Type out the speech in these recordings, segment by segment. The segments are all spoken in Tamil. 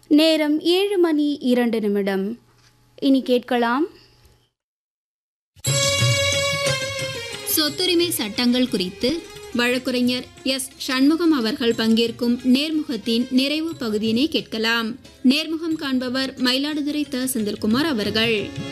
நேரம் ஏழு மணி இரண்டு நிமிடம் இனி கேட்கலாம் சொத்துரிமை சட்டங்கள் குறித்து வழக்குரைஞர் எஸ் சண்முகம் அவர்கள் பங்கேற்கும் நேர்முகத்தின் நிறைவு பகுதியினை கேட்கலாம் நேர்முகம் காண்பவர் மயிலாடுதுறை த செந்தில்குமார் அவர்கள்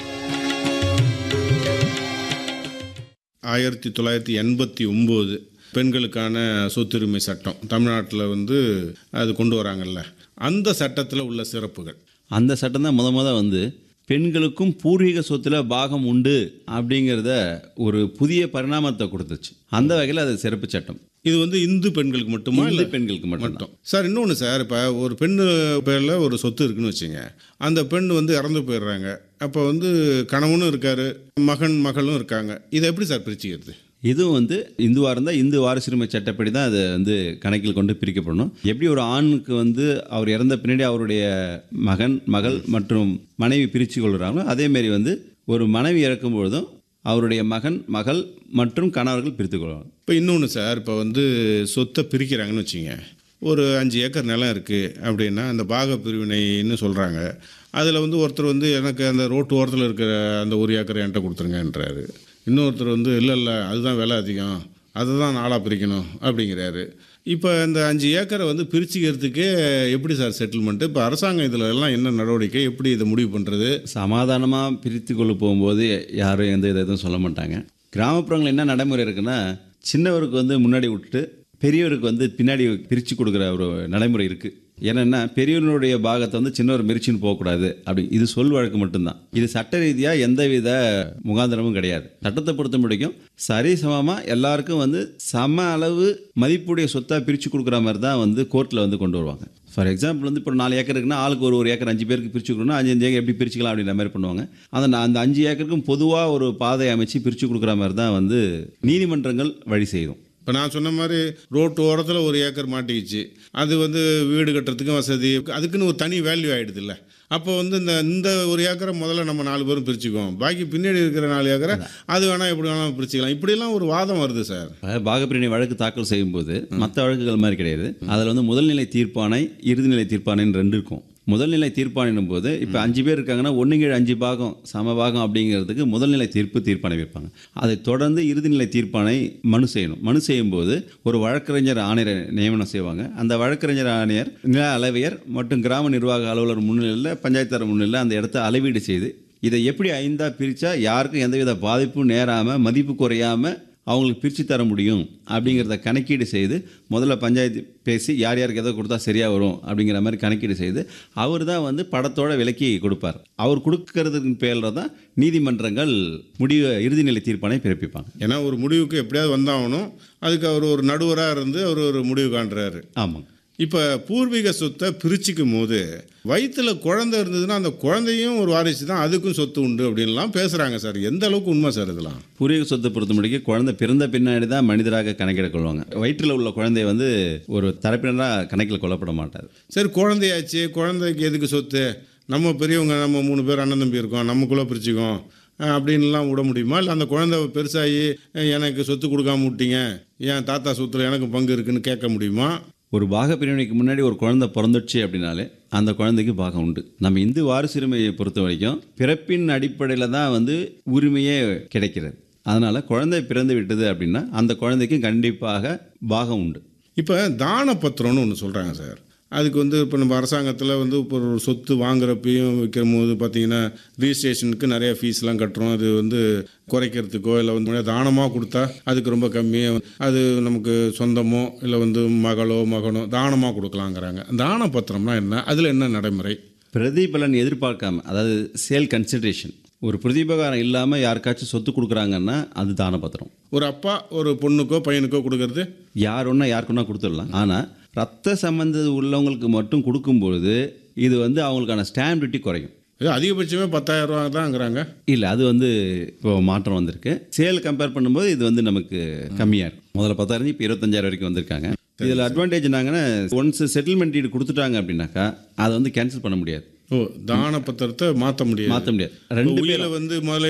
ஆயிரத்தி தொள்ளாயிரத்தி எண்பத்தி ஒம்பது பெண்களுக்கான சொத்துரிமை சட்டம் தமிழ்நாட்டில் வந்து அது கொண்டு வராங்கல்ல அந்த சட்டத்தில் உள்ள சிறப்புகள் அந்த சட்டம் தான் முத முத வந்து பெண்களுக்கும் பூர்வீக சொத்துல பாகம் உண்டு அப்படிங்கிறத ஒரு புதிய பரிணாமத்தை கொடுத்துச்சு அந்த வகையில் அது சிறப்பு சட்டம் இது வந்து இந்து பெண்களுக்கு மட்டுமா இந்து இல்லை பெண்களுக்கு மட்டும் மட்டும் சார் இன்னொன்று சார் இப்போ ஒரு பெண் பேரில் ஒரு சொத்து இருக்குன்னு வச்சுங்க அந்த பெண் வந்து இறந்து போயிடுறாங்க அப்போ வந்து கணவனும் இருக்காரு மகன் மகளும் இருக்காங்க இதை எப்படி சார் பிரிச்சுக்கிறது இதுவும் வந்து இந்துவாக இருந்தால் இந்து வாரிசுரிமை சட்டப்படி தான் அது வந்து கணக்கில் கொண்டு பிரிக்கப்படணும் எப்படி ஒரு ஆணுக்கு வந்து அவர் இறந்த பின்னாடி அவருடைய மகன் மகள் மற்றும் மனைவி பிரித்து கொள்கிறாங்களோ அதேமாரி வந்து ஒரு மனைவி இறக்கும் பொழுதும் அவருடைய மகன் மகள் மற்றும் கணவர்கள் பிரித்து கொள்வாங்க இப்போ இன்னொன்று சார் இப்போ வந்து சொத்தை பிரிக்கிறாங்கன்னு வச்சுங்க ஒரு அஞ்சு ஏக்கர் நிலம் இருக்குது அப்படின்னா அந்த பாக பிரிவினைன்னு சொல்கிறாங்க அதில் வந்து ஒருத்தர் வந்து எனக்கு அந்த ரோட்டு ஓரத்தில் இருக்கிற அந்த ஒரு ஏக்கர் என்கிட்ட கொடுத்துருங்கன்றாரு இன்னொருத்தர் வந்து இல்லை இல்லை அதுதான் விலை அதிகம் அதை தான் நாளாக பிரிக்கணும் அப்படிங்கிறாரு இப்போ இந்த அஞ்சு ஏக்கரை வந்து பிரிச்சுக்கிறதுக்கே எப்படி சார் செட்டில்மெண்ட்டு இப்போ அரசாங்கம் இதில் எல்லாம் என்ன நடவடிக்கை எப்படி இதை முடிவு பண்ணுறது சமாதானமாக பிரித்து கொள்ள போகும்போது யாரும் எந்த இதை எதுவும் சொல்ல மாட்டாங்க கிராமப்புறங்களில் என்ன நடைமுறை இருக்குன்னா சின்னவருக்கு வந்து முன்னாடி விட்டுட்டு பெரியவருக்கு வந்து பின்னாடி பிரித்து கொடுக்குற ஒரு நடைமுறை இருக்குது என்னென்னா பெரியவனுடைய பாகத்தை வந்து சின்னவர் மிரிச்சின்னு போகக்கூடாது அப்படி இது சொல் வழக்கு மட்டும்தான் இது சட்ட ரீதியாக எந்தவித முகாந்திரமும் கிடையாது சட்டத்தை பொறுத்த முடிக்கும் சரிசமமாக எல்லாருக்கும் வந்து சம அளவு மதிப்புடைய சொத்தாக பிரித்து கொடுக்குற மாதிரி தான் வந்து கோர்ட்டில் வந்து கொண்டு வருவாங்க ஃபார் எக்ஸாம்பிள் வந்து இப்போ நாலு ஏக்கர் இருக்குன்னா ஆளுக்கு ஒரு ஒரு ஏக்கர் அஞ்சு பேருக்கு பிரித்து கொடுக்கணும் அஞ்சு அஞ்சு ஏக்கர் எப்படி பிரிச்சுக்கலாம் அப்படின்ற மாதிரி பண்ணுவாங்க அந்த நான் அந்த அஞ்சு ஏக்கருக்கும் பொதுவாக ஒரு பாதை அமைச்சு பிரித்து கொடுக்குற மாதிரி தான் வந்து நீதிமன்றங்கள் வழி செய்யும் இப்போ நான் சொன்ன மாதிரி ரோட்டு ஓரத்தில் ஒரு ஏக்கர் மாட்டிக்கிச்சு அது வந்து வீடு கட்டுறதுக்கும் வசதி அதுக்குன்னு ஒரு தனி வேல்யூ ஆகிடுது இல்லை அப்போ வந்து இந்த இந்த ஒரு ஏக்கரை முதல்ல நம்ம நாலு பேரும் பிரிச்சுக்குவோம் பாக்கி பின்னாடி இருக்கிற நாலு ஏக்கரை அது வேணால் எப்படி வேணாலும் பிரிச்சுக்கலாம் இப்படியெல்லாம் ஒரு வாதம் வருது சார் அதாவது பாகப்பிரிவினை வழக்கு தாக்கல் செய்யும்போது மற்ற வழக்குகள் மாதிரி கிடையாது அதில் வந்து முதல்நிலை தீர்ப்பாணை இறுதிநிலை தீர்ப்பாணைன்னு ரெண்டு இருக்கும் முதல்நிலை தீர்ப்பாணைன்னும் போது இப்போ அஞ்சு பேர் இருக்காங்கன்னா ஒன்று கீழ் அஞ்சு பாகம் சம பாகம் அப்படிங்கிறதுக்கு முதல்நிலை தீர்ப்பு தீர்ப்பாணை வைப்பாங்க அதை தொடர்ந்து இறுதிநிலை தீர்ப்பாணை மனு செய்யணும் மனு செய்யும்போது ஒரு வழக்கறிஞர் ஆணையரை நியமனம் செய்வாங்க அந்த வழக்கறிஞர் ஆணையர் நில அளவையர் மற்றும் கிராம நிர்வாக அலுவலர் முன்னிலையில் பஞ்சாயத்தார் முன்னிலையில் அந்த இடத்த அளவீடு செய்து இதை எப்படி ஐந்தா பிரித்தா யாருக்கும் எந்தவித பாதிப்பும் நேராமல் மதிப்பு குறையாமல் அவங்களுக்கு பிரித்து தர முடியும் அப்படிங்கிறத கணக்கீடு செய்து முதல்ல பஞ்சாயத்து பேசி யார் யாருக்கு எதை கொடுத்தா சரியாக வரும் அப்படிங்கிற மாதிரி கணக்கீடு செய்து அவர் தான் வந்து படத்தோட விலக்கி கொடுப்பார் அவர் கொடுக்கறதுக்கு பேரில் தான் நீதிமன்றங்கள் முடிவு இறுதிநிலை தீர்ப்பானை பிறப்பிப்பாங்க ஏன்னா ஒரு முடிவுக்கு எப்படியாவது வந்தாகணும் அதுக்கு அவர் ஒரு நடுவராக இருந்து அவர் ஒரு முடிவு காண்றாரு ஆமாங்க இப்போ பூர்வீக சொத்தை பிரிச்சுக்கும் போது வயிற்றுல குழந்தை இருந்ததுன்னா அந்த குழந்தையும் ஒரு வாரிசு தான் அதுக்கும் சொத்து உண்டு அப்படின்லாம் பேசுகிறாங்க சார் எந்த அளவுக்கு உண்மை சார் இதெல்லாம் பூர்வீக சொத்தை பொறுத்த முடிக்கும் குழந்தை பிறந்த பின்னாடி தான் மனிதராக கணக்கிட கொள்வாங்க வயிற்றில் உள்ள குழந்தைய வந்து ஒரு தரப்பினராக கணக்கில் கொல்லப்பட மாட்டார் சரி குழந்தையாச்சு குழந்தைக்கு எதுக்கு சொத்து நம்ம பெரியவங்க நம்ம மூணு பேர் அண்ணன் தம்பி இருக்கோம் நமக்குள்ளே பிரிச்சுக்கோம் அஹ் அப்படின்லாம் விட முடியுமா இல்லை அந்த குழந்தை பெருசாகி அஹ் எனக்கு சொத்து கொடுக்காம விட்டீங்க என் தாத்தா சொத்துல எனக்கு பங்கு இருக்குன்னு கேட்க முடியுமா ஒரு பாக பிரிவினைக்கு முன்னாடி ஒரு குழந்தை பிறந்துச்சு அப்படின்னாலே அந்த குழந்தைக்கு பாகம் உண்டு நம்ம இந்து வாரிசுரிமையை பொறுத்த வரைக்கும் பிறப்பின் அடிப்படையில் தான் வந்து உரிமையே கிடைக்கிறது அதனால் குழந்தை பிறந்து விட்டது அப்படின்னா அந்த குழந்தைக்கு கண்டிப்பாக பாகம் உண்டு இப்போ தான பத்திரம்னு ஒன்று சொல்கிறாங்க சார் அதுக்கு வந்து இப்போ நம்ம அரசாங்கத்தில் வந்து இப்போ ஒரு சொத்து வாங்குறப்பையும் விற்கிற போது பார்த்தீங்கன்னா ரிஜிஸ்ட்ரேஷனுக்கு நிறைய ஃபீஸ்லாம் கட்டுறோம் அது வந்து குறைக்கிறதுக்கோ இல்லை வந்து தானமாக கொடுத்தா அதுக்கு ரொம்ப கம்மி அது நமக்கு சொந்தமோ இல்லை வந்து மகளோ மகனோ தானமாக கொடுக்கலாங்கிறாங்க தான பத்திரம்னா என்ன அதில் என்ன நடைமுறை பிரதிபலன் எதிர்பார்க்காம அதாவது சேல் கன்சிடரேஷன் ஒரு பிரதிபகாரம் இல்லாமல் யாருக்காச்சும் சொத்து கொடுக்குறாங்கன்னா அது தான பத்திரம் ஒரு அப்பா ஒரு பொண்ணுக்கோ பையனுக்கோ கொடுக்கறது யார் ஒன்றா யாருக்குன்னா கொடுத்துடலாம் ஆனால் ரத்த சம்பந்த உள்ளவங்களுக்கு மட்டும் கொடுக்கும்பொழுது இது வந்து அவங்களுக்கான ஸ்டாம்ப் டியூட்டி குறையும் இது அதிகபட்சமே பத்தாயிரம் ரூபா தான்ங்கிறாங்க இல்லை அது வந்து இப்போ மாற்றம் வந்திருக்கு சேல் கம்பேர் பண்ணும்போது இது வந்து நமக்கு கம்மியாக இருக்கும் முதல்ல பத்தாயிரம் இப்போ இருபத்தஞ்சாயிரம் வரைக்கும் வந்திருக்காங்க இதில் அட்வான்டேஜ் என்னங்கன்னா ஒன்ஸ் செட்டில்மெண்ட் டீடு கொடுத்துட்டாங்க அப்படின்னாக்கா அதை வந்து கேன்சல் பண்ண முடியாது ஓ தான பத்திரத்தை மாற்ற முடியாது மாற்ற முடியாது ரெண்டு உயிரை வந்து முதல்ல